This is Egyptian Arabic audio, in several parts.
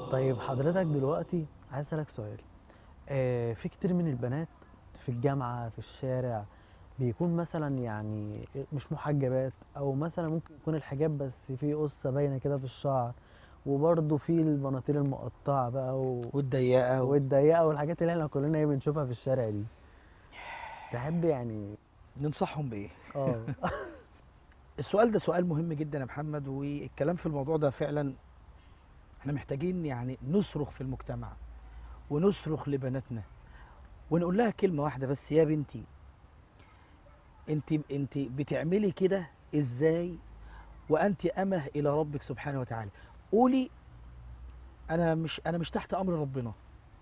طيب حضرتك دلوقتي عايز اسالك سؤال آه في كتير من البنات في الجامعه في الشارع بيكون مثلا يعني مش محجبات او مثلا ممكن يكون الحجاب بس فيه قصه باينه كده في الشعر وبرضه في البناطيل المقطعه بقى و... والضيقه و... والضيقه والحاجات اللي احنا كلنا ايه بنشوفها في الشارع دي تحب يعني ننصحهم بايه اه السؤال ده سؤال مهم جدا يا محمد والكلام في الموضوع ده فعلا احنا محتاجين يعني نصرخ في المجتمع ونصرخ لبناتنا ونقول لها كلمة واحدة بس يا بنتي انت انت بتعملي كده ازاي وانت امه الى ربك سبحانه وتعالى قولي انا مش انا مش تحت امر ربنا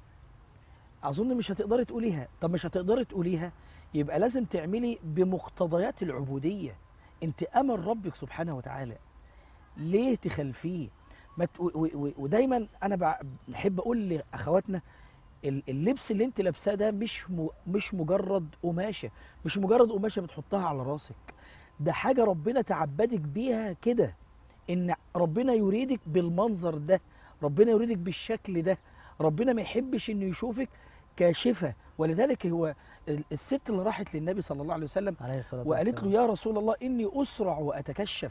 اظن مش هتقدري تقوليها طب مش هتقدري تقوليها يبقى لازم تعملي بمقتضيات العبوديه انت امر ربك سبحانه وتعالى ليه تخلفيه ما ت... و... و... ودايما انا بع- بحب اقول لاخواتنا ال- اللبس اللي انت لابساه ده مش م... مش مجرد قماشه مش مجرد قماشه بتحطها على راسك ده حاجه ربنا تعبدك بيها كده ان ربنا يريدك بالمنظر ده ربنا يريدك بالشكل ده ربنا ما يحبش انه يشوفك كاشفه ولذلك هو ال- الست اللي راحت للنبي صلى الله عليه وسلم عليه الصلاه وقالت له والسلام يا رسول الله إني أسرع وأتكشف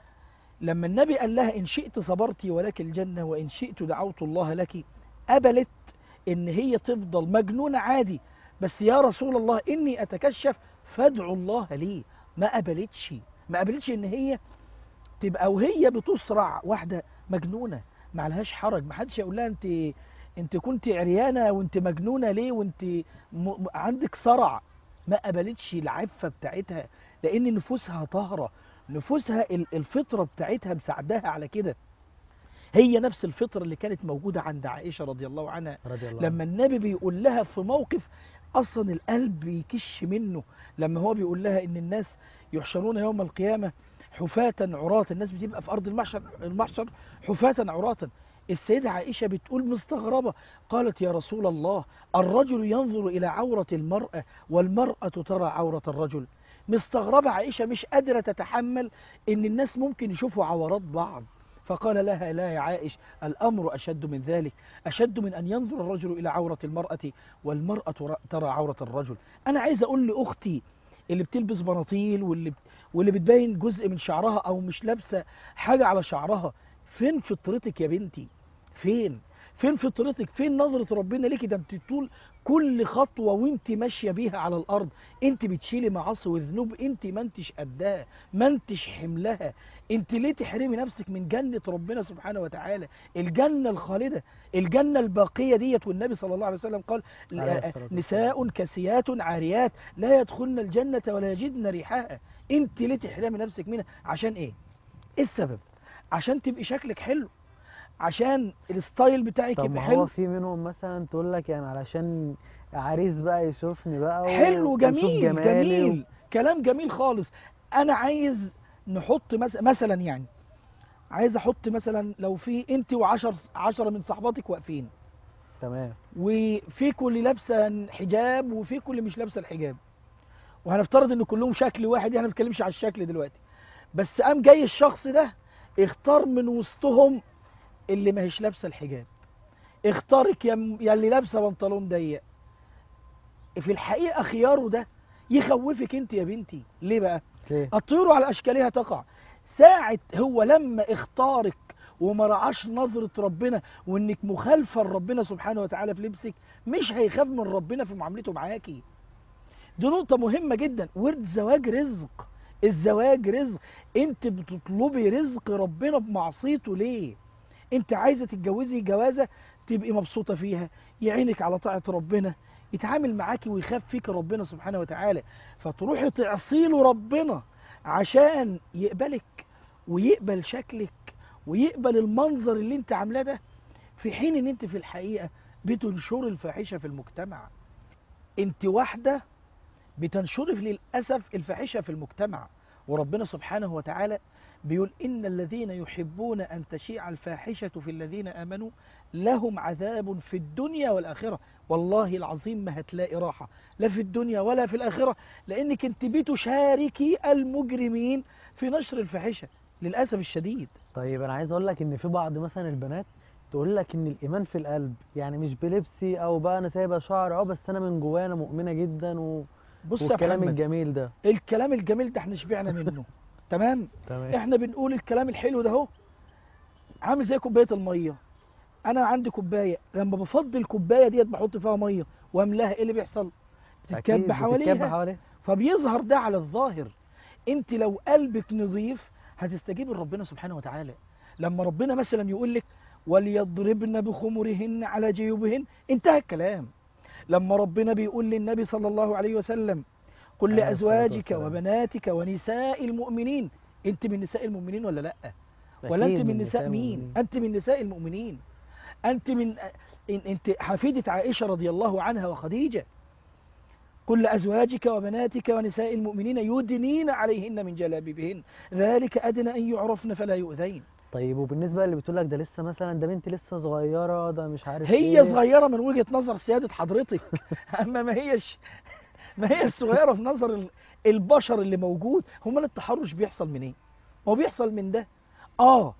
لما النبي قال لها إن شئت صبرت ولك الجنة وإن شئت دعوت الله لك قبلت إن هي تفضل مجنونة عادي بس يا رسول الله إني أتكشف فادعوا الله لي ما قبلتش ما قبلتش إن هي تبقى وهي بتسرع واحدة مجنونة ما عليهاش حرج ما حدش يقول لها انت انت كنت عريانة وانت مجنونة ليه وانت م... م- عندك صرع ما قبلتش العفة بتاعتها لان نفوسها طاهرة نفوسها ال- الفطرة بتاعتها مساعداها على كده هي نفس الفطرة اللي كانت موجودة عند عائشة رضي الله عنها رضي الله لما النبي بيقول لها في موقف اصلا القلب بيكش منه لما هو بيقول لها ان الناس يحشرون يوم القيامه حفاة عراة الناس بتبقى في ارض المحشر المحشر حفاة عراة السيدة عائشة بتقول مستغربة قالت يا رسول الله الرجل ينظر إلى عورة المرأة والمرأة ترى عورة الرجل مستغربة عائشة مش قادرة تتحمل إن الناس ممكن يشوفوا عورات بعض فقال لها لا يا عائش الأمر أشد من ذلك أشد من أن ينظر الرجل إلى عورة المرأة والمرأة ر- ترى عورة الرجل أنا عايز أقول لأختي اللي بتلبس بناطيل واللي بت- واللي بتبين جزء من شعرها أو مش لابسة حاجة على شعرها فين فطرتك يا بنتي فين فين فطرتك فين نظرة ربنا ليكي ده انت طول كل خطوة وانت ماشية بيها على الأرض انت بتشيلي معاصي وذنوب انت ما انتش قدها ما انتش حملها انت ليه تحرمي نفسك من جنة ربنا سبحانه وتعالى الجنة الخالدة الجنة الباقية ديت والنبي صلى الله عليه وسلم قال عليه الصلاة والسلام. نساء كسيات عاريات لا يدخلن الجنة ولا يجدن ريحها انت ليه تحرمي نفسك منها عشان ايه ايه السبب عشان تبقي شكلك حلو عشان الستايل بتاعك طب يبقى ما هو حلو في منهم مثلا تقول لك يعني علشان عريس بقى يشوفني بقى و- حلو ويشوف جميل جمالي و- جميل كلام جميل خالص انا عايز نحط مس... مثلا يعني عايز احط مثلا لو في انت وعشر عشرة من صحباتك واقفين تمام وفيكوا اللي لابسه حجاب وفيكوا اللي مش لابسه الحجاب وهنفترض ان كلهم شكل واحد احنا ما بنتكلمش على الشكل دلوقتي بس قام جاي الشخص ده اختار من وسطهم اللي ما هيش لابسه الحجاب اختارك يا م- يا اللي لابسه بنطلون ضيق في الحقيقه خياره ده يخوفك انت يا بنتي ليه بقى ليه الطيور على اشكالها تقع ساعة هو لما اختارك وما رعاش نظرة ربنا وانك مخالفة لربنا سبحانه وتعالى في لبسك مش هيخاف من ربنا في معاملته معاكي دي نقطة مهمة جدا ورد زواج رزق الزواج رزق انت بتطلبي رزق ربنا بمعصيته ليه انت عايزة تتجوزي جوازة تبقي مبسوطة فيها يعينك على طاعة ربنا يتعامل معاكي ويخاف فيك ربنا سبحانه وتعالى فتروحي تعصيله ربنا عشان يقبلك ويقبل شكلك ويقبل المنظر اللي انت عاملاه ده في حين ان انت في الحقيقة بتنشر الفاحشة في المجتمع انت واحدة بتنشر للأسف الفاحشة في المجتمع وربنا سبحانه وتعالى بيقول إن الذين يحبون أن تشيع الفاحشة في الذين آمنوا لهم عذاب في الدنيا والآخرة والله العظيم ما هتلاقي راحة لا في الدنيا ولا في الآخرة لأنك انت بتشاركي المجرمين في نشر الفاحشة للأسف الشديد طيب انا عايز اقول لك ان في بعض مثلا البنات تقول لك ان الايمان في القلب يعني مش بلبسي او بقى انا سايبه شعر اه بس انا من جوايا انا مؤمنه جدا و... بص يا والكلام محمد الجميل ده الكلام الجميل ده احنا شبعنا منه تمام تمام احنا بنقول الكلام الحلو ده اهو عامل زي كوبايه الميه انا عندي كوبايه لما بفضي الكوبايه ديت بحط فيها ميه واملاها ايه اللي بيحصل أكيد بتتكب بتتكب حواليها حواليها فبيظهر ده على الظاهر انت لو قلبك نظيف هتستجيب لربنا سبحانه وتعالى لما ربنا مثلا يقول لك وليضربن بخمرهن على جيوبهن انتهى الكلام لما ربنا بيقول للنبي صلى الله عليه وسلم قل عليه الصلاة لأزواجك والسلام. وبناتك ونساء المؤمنين انت من نساء المؤمنين ولا لا ولا أكيد انت من نساء مين المؤمنين. انت من نساء المؤمنين انت من إن- انت حفيدة عائشة رضي الله عنها وخديجة قل لأزواجك وبناتك ونساء المؤمنين يدنين عليهن من جلابيبهن ذلك أدنى أن يعرفن فلا يؤذين طيب وبالنسبه اللي بتقول لك ده لسه مثلا ده بنت لسه صغيره ده مش عارف هي ايه صغيرة من وجهة نظر سيادة حضرتك أما ما هيش ما هي صغيرة في نظر ال- البشر اللي موجود هم التحرش بيحصل من ايه هو بيحصل من ده اه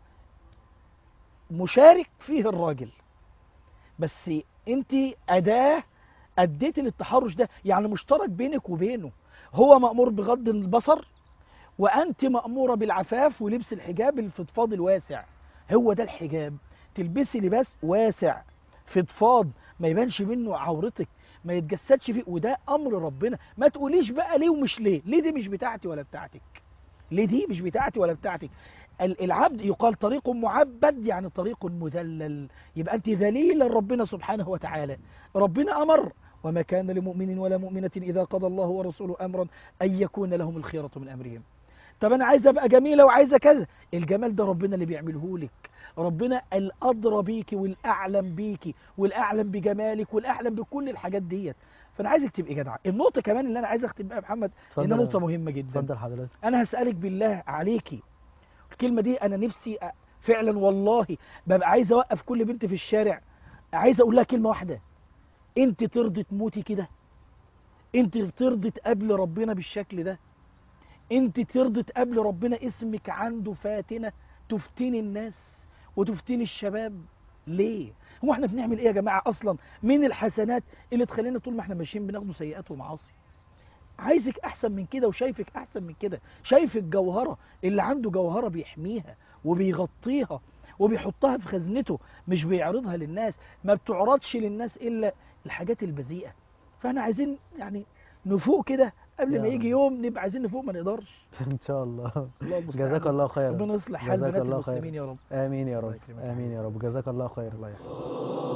مشارك فيه الراجل بس انت أداة أديت للتحرش ده يعني مشترك بينك وبينه هو مأمور بغض البصر وأنت مأمورة بالعفاف ولبس الحجاب الفضفاض الواسع هو ده الحجاب تلبسي لباس واسع فضفاض ما يبانش منه عورتك ما يتجسدش فيه وده امر ربنا ما تقوليش بقى ليه ومش ليه ليه دي مش بتاعتي ولا بتاعتك ليه دي مش بتاعتي ولا بتاعتك ال- العبد يقال طريق معبد يعني طريق مذلل يبقى انت ذليل لربنا سبحانه وتعالى ربنا امر وما كان لمؤمن ولا مؤمنة إذا قضى الله ورسوله أمرا أن يكون لهم الخيرة من أمرهم طب أنا عايزة أبقى جميلة وعايزة كذا الجمال ده ربنا اللي بيعمله لك ربنا الأدرى بيكي والأعلم بيكي والأعلم بجمالك والأعلم بكل الحاجات ديت فأنا عايزك تبقي جدعة النقطة كمان اللي أنا عايز أختم بيها يا محمد اتفضل لأنها يا نقطة مهمة جدا اتفضل حضرتك انا هسالك بالله عليكي الكلمه دي انا نفسي أ- فعلا والله ببقى عايز اوقف كل بنت في الشارع عايز اقول لها كلمه واحده انت ترضي تموتي كده انت ترضي تقابل ربنا بالشكل ده انت ترضي تقابل ربنا اسمك عنده فاتنه تفتني الناس وتفتني الشباب ليه هو احنا بنعمل ايه يا جماعه اصلا من الحسنات اللي تخلينا طول ما احنا ماشيين بناخده سيئات ومعاصي عايزك احسن من كده وشايفك احسن من كده شايف الجوهره اللي عنده جوهره بيحميها وبيغطيها وبيحطها في خزنته مش بيعرضها للناس ما بتعرضش للناس الا الحاجات البذيئه فاحنا عايزين يعني نفوق كده قبل يا ما يجي رب. يوم نبقى عايزين نفوق ما نقدرش ان شاال الله الله المستعان جزاك الله خيرا ربنا يصلح حال جزاك بنات الله خيرا. المسلمين يا رب امين يا الله رب يكرمك. امين يا رب جزاك الله خيرا الله يحفظك